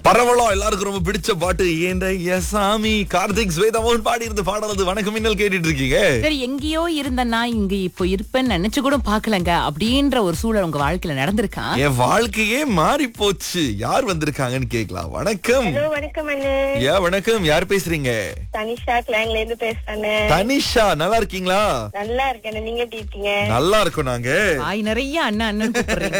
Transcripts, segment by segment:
பரவலம் எல்லாருக்கும் ரொம்ப பிடிச்ச பாட்டு ஏண்ட சாமி கார்த்திக் ஸ்வேதா மோகன் பாடி இருந்த பாடலது வணக்கம் மின்னல் கேட்டுட்டு இருக்கீங்க சரி எங்கேயோ இருந்த நான் இங்க இப்போ இருப்பேன்னு நினைச்சு கூட பாக்கலங்க அப்படின்ற ஒரு சூழல் உங்க வாழ்க்கையில நடந்திருக்கா என் வாழ்க்கையே மாறி போச்சு யார் வந்திருக்காங்கன்னு கேக்கலாம் வணக்கம் ஹலோ வணக்கம் அண்ணு ஏ வணக்கம் யார் பேசுறீங்க தனிஷா கிளாங்ல இருந்து பேசுறேன் தனிஷா நல்லா இருக்கீங்களா நல்லா இருக்கேன் நீங்க எப்படி இருக்கீங்க நல்லா இருக்கோம் நாங்க வாய் நிறைய அண்ணன் அண்ணன் கூப்பிடுறீங்க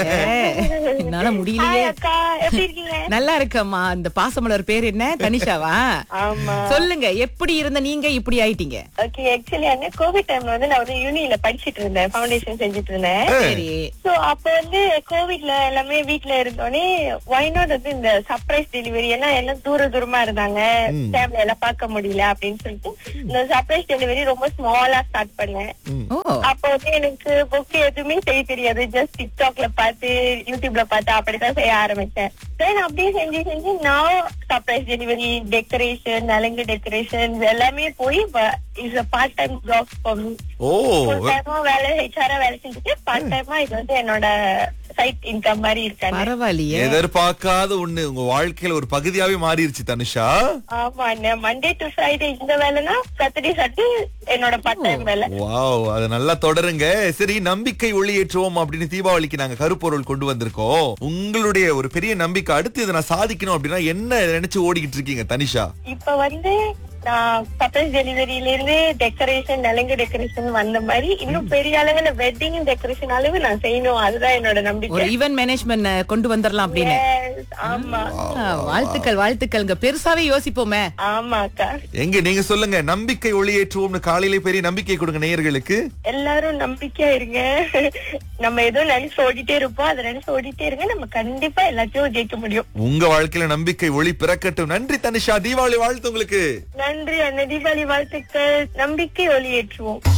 என்னால முடியலையே ஹாய் அக்கா எப்படி இருக்கீங்க நல்லா இருக்கம்மா இந்த பாசமலர் பேர் என்ன தனிஷாவா ஆமா சொல்லுங்க எப்படி இருந்த நீங்க இப்படி ஆயிட்டீங்க ஓகே ஆக்சுவலி அண்ணா கோவிட் டைம்ல வந்து நான் வந்து யூனியில படிச்சிட்டு இருந்தேன் ஃபவுண்டேஷன் செஞ்சுட்டு இருந்தேன் சரி சோ அப்ப வந்து கோவிட்ல எல்லாமே வீட்ல இருந்தோடனே ஒய் நாட் வந்து இந்த சர்ப்ரைஸ் டெலிவரி ஏன்னா எல்லாம் தூர தூரமா இருந்தாங்க ஃபேமிலி எல்லாம் பார்க்க முடியல அப்படின்னு சொல்லிட்டு இந்த சர்ப்ரைஸ் டெலிவரி ரொம்ப ஸ்மாலா ஸ்டார்ட் பண்ணேன் ஓ அப்ப வந்து எனக்கு புக் எதுவுமே செய்ய தெரியாது ஜஸ்ட் டிக்டாக்ல பார்த்து யூடியூப்ல பார்த்து அப்படிதான் செய்ய ஆரம்பிச்சேன் தென் அப்படியே செஞ்சு செஞ்சு நான் சர்ப்ரைஸ் டெலிவரி டெக்கரேஷன் நலங்கு டெக்கரேஷன் எல்லாமே போய் is a part time job for me ஓ ஃபுல் டைமா வேலை ஹெச்ஆரா வேலை செஞ்சுட்டு பார்ட் டைமா இது வந்து என்னோட சைட் இன்கம் மாதிரி இருக்காங்க பரவாயில்லையே எதிர்பார்க்காத ஒண்ணு உங்க வாழ்க்கையில ஒரு பகுதியாவே மாறிடுச்சு தனுஷா ஆமா மண்டே டு ஃப்ரைடே இந்த வேலைனா சாட்டர்டே சட்டு என்னோட பார்ட் டைம் வேலை வாவ் அது நல்லா தொடருங்க சரி நம்பிக்கை ஒளியேற்றுவோம் அப்படின்னு தீபாவளிக்கு நாங்க கருப்பொருள் கொண்டு வந்திருக்கோம் உங்களுடைய ஒரு பெரிய நம்பிக்கை அடுத்து இதை நான் சாதிக்கணும் அப்படின்னா என்ன நினைச்சு ஓடிக்கிட்டு இருக்கீங்க தனிஷா இப்ப வந்து நான் சர்ப்ரைஸ் டெலிவரியில இருந்து டெக்கரேஷன் நலங்கு டெக்கரேஷன் வந்த மாதிரி இன்னும் பெரிய அளவுல வெட்டிங் டெக்கரேஷன் அளவு நான் செய்யணும் அதுதான் என்னோட ஒரு நம்பிக்கை ஈவென்ட் மேனேஜ்மெண்ட் கொண்டு வந்துடலாம் அப்படின்னு Yes, ஆமா ஆ, வாழ்த்துக்கள் வாழ்த்துக்கள்ங்க பெருசாவே யோசிப்போமே ஆமா அக்கா எங்க நீங்க சொல்லுங்க நம்பிக்கை ஒளியேற்றுவோம்னு காலையில பெரிய நம்பிக்கை கொடுங்க நேயர்களுக்கு எல்லாரும் நம்பிக்கையா இருங்க நம்ம ஏதோ நினைச்சு ஓடிட்டே இருப்போம் அதை நினைச்சு ஓடிட்டே இருங்க நம்ம கண்டிப்பா எல்லாத்தையும் ஜெயிக்க முடியும் உங்க வாழ்க்கையில நம்பிக்கை ஒளி பிறக்கட்டும் நன்றி தனிஷா தீபாவளி வாழ்த்து உங்களுக்கு நன்றி அண்ணன் தீபாவளி வாழ்த்துக்கள் நம்பிக்கை ஒளியேற்றுவோம்